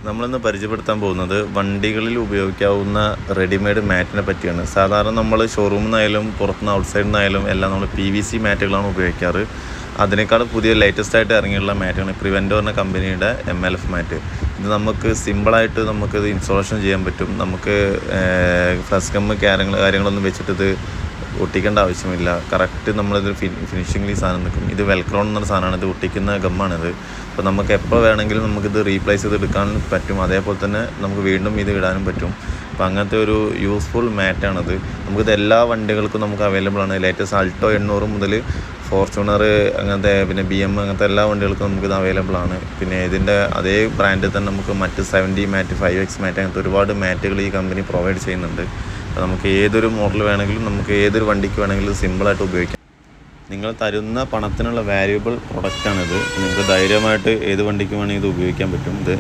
നമ്മളിന്ന് പരിചയപ്പെടുത്താൻ പോകുന്നത് വണ്ടികളിൽ ഉപയോഗിക്കാവുന്ന റെഡിമെയ്ഡ് മാറ്റിനെ പറ്റിയാണ് സാധാരണ നമ്മൾ ഷോറൂമിൽ നിന്നായാലും പുറത്തുനിന്ന് ഔട്ട്സൈഡിൽ നിന്നായാലും എല്ലാം നമ്മൾ പി വി സി മാറ്റുകളാണ് ഉപയോഗിക്കാറ് അതിനേക്കാൾ പുതിയ ലേറ്റസ്റ്റ് ആയിട്ട് ഇറങ്ങിയുള്ള മാറ്റാണ് പ്രിവെൻറ്റോ എന്ന കമ്പനിയുടെ എം എൽ എഫ് മാറ്റ് ഇത് നമുക്ക് സിമ്പിളായിട്ട് നമുക്കിത് ഇൻസ്റ്റാളേഷൻ ചെയ്യാൻ പറ്റും നമുക്ക് ഫ്ലസ് ഗമ്മ് കാര്യങ്ങൾ കാര്യങ്ങളൊന്നും വെച്ചിട്ട് ഇത് ഒട്ടിക്കേണ്ട ആവശ്യമില്ല കറക്റ്റ് നമ്മളിത് ഫിനിഷിങ്ങിൽ ഈ സാധനം നിൽക്കും ഇത് വെൽക്രോൺ എന്നൊരു സാധനമാണ് ഇത് ഒട്ടിക്കുന്ന ഗമ്മാണിത് അപ്പോൾ നമുക്ക് എപ്പോൾ വേണമെങ്കിലും നമുക്കിത് റീപ്ലേസ് ചെയ്ത് എടുക്കാൻ പറ്റും അതേപോലെ തന്നെ നമുക്ക് വീണ്ടും ഇത് ഇടാനും പറ്റും അപ്പോൾ അങ്ങനത്തെ ഒരു യൂസ്ഫുൾ മാറ്റാണിത് നമുക്കിത് എല്ലാ വണ്ടികൾക്കും നമുക്ക് അവൈലബിൾ ആണ് ലേറ്റസ്റ്റ് ആൾട്ടോ എണ്ണൂറ് മുതൽ ഫോർച്യൂണർ അങ്ങനത്തെ പിന്നെ ബി എം അങ്ങനത്തെ എല്ലാ വണ്ടികൾക്കും നമുക്കിത് അവൈലബിൾ ആണ് പിന്നെ ഇതിൻ്റെ അതേ ബ്രാൻഡിൽ തന്നെ നമുക്ക് മറ്റ് seventy mat five X mat അങ്ങനത്തെ ഒരുപാട് മാറ്റുകൾ ഈ കമ്പനി പ്രൊവൈഡ് ചെയ്യുന്നുണ്ട് അപ്പോൾ നമുക്ക് ഏതൊരു മോഡൽ വേണമെങ്കിലും നമുക്ക് ഏതൊരു വണ്ടിക്ക് വേണമെങ്കിലും സിമ്പിളായിട്ട് ഉപയോഗിക്കാം നിങ്ങൾ തരുന്ന പണത്തിനുള്ള വാല്യുബിൾ പ്രൊഡക്റ്റാണിത് നിങ്ങൾക്ക് ധൈര്യമായിട്ട് ഏത് വണ്ടിക്ക് വേണമെങ്കിൽ ഇത് ഉപയോഗിക്കാൻ പറ്റും ഇത്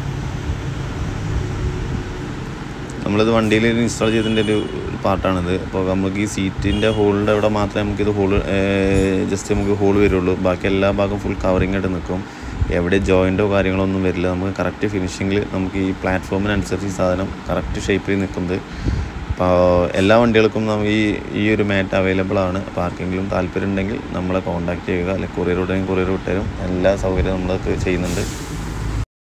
നമ്മളിത് വണ്ടിയിൽ ഇൻസ്റ്റാൾ ചെയ്തതിൻ്റെ ഒരു പാർട്ടാണിത് അപ്പോൾ നമുക്ക് ഈ സീറ്റിൻ്റെ ഹോളിൻ്റെ അവിടെ മാത്രമേ നമുക്കിത് ഹോൾ ജസ്റ്റ് നമുക്ക് ഹോൾ വരുള്ളൂ ബാക്കി എല്ലാ ഭാഗവും ഫുൾ കവറിങ് ആയിട്ട് നിൽക്കും എവിടെ ജോയിൻറ്റോ കാര്യങ്ങളോ ഒന്നും വരില്ല നമുക്ക് കറക്റ്റ് ഫിനിഷിങ്ങിൽ നമുക്ക് ഈ പ്ലാറ്റ്ഫോമിനനുസരിച്ച് ഈ സാധനം കറക്റ്റ് ഷേപ്പിൽ നിൽക്കുന്നത് അപ്പോൾ എല്ലാ വണ്ടികൾക്കും നമുക്ക് ഈ ഈ ഒരു മാറ്റ് അവൈലബിൾ ആണ് അപ്പോൾ ആർക്കെങ്കിലും താല്പര്യം ഉണ്ടെങ്കിൽ നമ്മളെ കോൺടാക്റ്റ് ചെയ്യുക അല്ലെങ്കിൽ കൊറിയർ വിട്ടെങ്കിൽ കൊറിയർ വിട്ടരും എല്ലാ സൗകര്യവും നമ്മളൊക്കെ ചെയ്യുന്നുണ്ട്